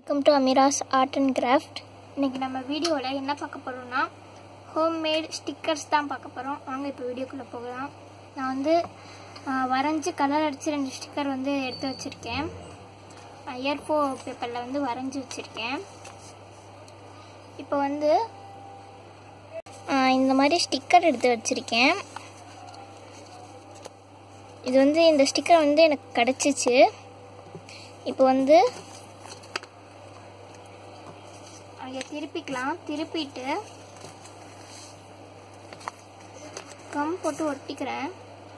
welcome to Ameera's art and craft இன்றைக்கி நம்ம வீடியோவில் என்ன பார்க்க போகிறோம்னா ஹோம்மேட் ஸ்டிக்கர்ஸ் தான் பார்க்க போகிறோம் வாங்க இப்போ வீடியோக்குள்ளே போகலாம் நான் வந்து ஆ, வரைஞ்சி கலர் அடித்து ரெண்டு ஸ்டிக்கர் வந்து எடுத்து வச்சுருக்கேன் இயர் ஃபோ பேப்பரில் வந்து வரைஞ்சி வச்சுருக்கேன் இப்போ வந்து ஆ, இந்த மாதிரி ஸ்டிக்கர் எடுத்து வச்சுருக்கேன் இது வந்து இந்த ஸ்டிக்கர் வந்து எனக்கு கிடச்சிச்சு இப்போ வந்து அதை திருப்பிக்கலாம் திருப்பிட்டு கம் போட்டு ஒட்டிக்கிறேன்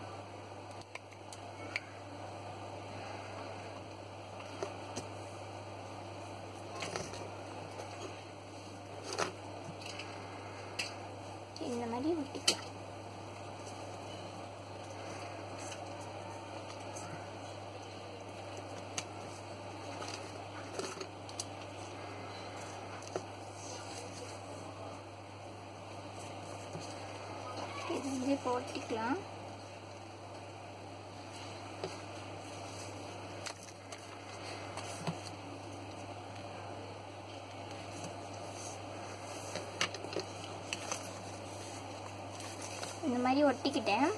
இந்த மாதிரி ஒட்டிக்கலாம் இது வந்து இப்போ ஒட்டிக்கலாம் இந்த மாதிரி ஒட்டிக்கிட்டேன்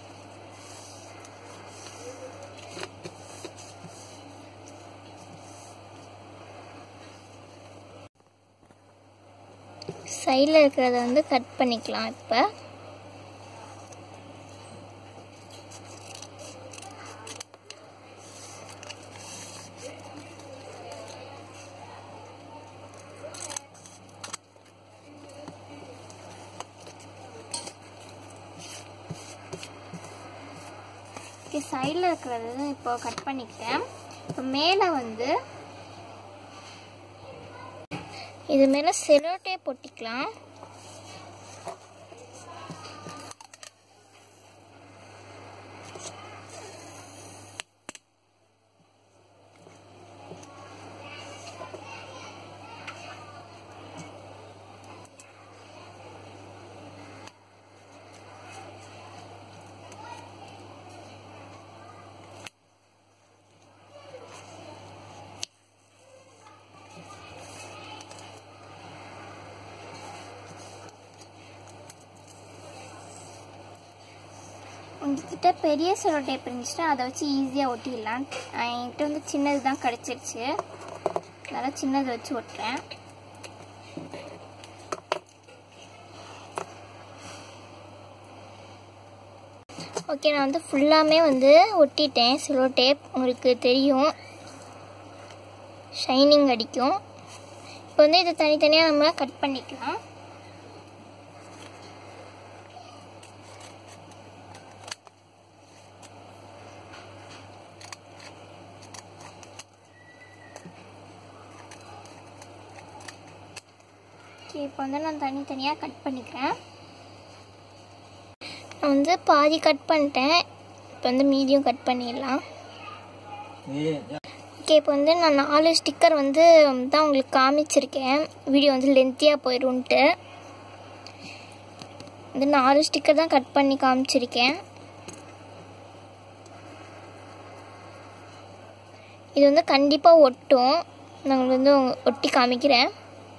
சைடில் இருக்கிறத வந்து கட் பண்ணிக்கலாம் இப்போ ஓகே சைடில் இருக்கிறது இப்போ கட் பண்ணிக்கிட்டேன் இப்போ மேலே வந்து இது மேலே செலோட்டே பொட்டிக்கலாம் உங்ககிட்ட பெரிய செலோ டேப் இருந்துச்சுன்னா அதை வச்சு ஈஸியாக ஒட்டிடலாம் என்கிட்ட வந்து சின்னது தான் கிடச்சிருச்சு அதனால் சின்னது வச்சு ஒட்டுறேன் ஓகே நான் வந்து ஃபுல்லாமே வந்து ஒட்டிட்டேன் செலோ டேப் உங்களுக்கு தெரியும் ஷைனிங் அடிக்கும் இப்போ வந்து இதை தனித்தனியாக நம்ம கட் பண்ணிக்கலாம் ஓகே இப்போ வந்து நான் தனித்தனியாக கட் பண்ணிக்கிறேன் நான் வந்து பாதி கட் பண்ணிட்டேன் இப்போ வந்து மீதியும் கட் பண்ணிடலாம் ஓகே இப்போ வந்து நான் நாலு ஸ்டிக்கர் வந்து தான் உங்களுக்கு காமிச்சிருக்கேன் வீடியோ வந்து லென்த்தியாக போயிடும்ன்ட்டு வந்து நாலு ஸ்டிக்கர் தான் கட் பண்ணி காமிச்சிருக்கேன் இது வந்து கண்டிப்பாக ஒட்டும் நான் உங்களுக்கு வந்து ஒட்டி காமிக்கிறேன்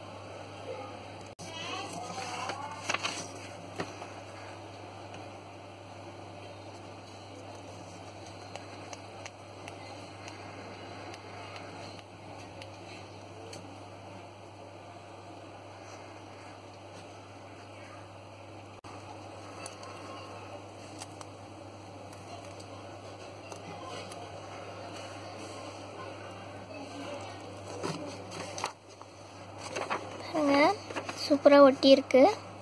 பாருங்க சூப்பராக ஒட்டியிருக்கு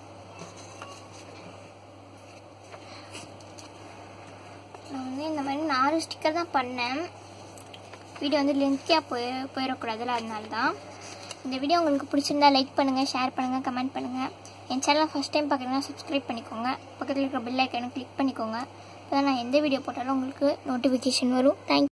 நான் வந்து இந்த மாதிரி நாலு ஸ்டிக்கர் தான் பண்ணேன் வீடியோ வந்து லென்த்தியாக போய் போயிடக்கூடாதுல அதனால தான் இந்த வீடியோ உங்களுக்கு பிடிச்சிருந்தா லைக் பண்ணுங்கள் ஷேர் பண்ணுங்கள் கமெண்ட் பண்ணுங்கள் என் சேனலை ஃபஸ்ட் டைம் பார்க்குறீங்கன்னா சப்ஸ்கிரைப் பண்ணிக்கோங்க பக்கத்தில் இருக்கிற பெல் ஐக்கனை கிளிக் பண்ணிக்கோங்க அப்போ தான் நான் எந்த வீடியோ போட்டாலும் உங்களுக்கு நோட்டிஃபிகேஷன் வரும் தேங்க்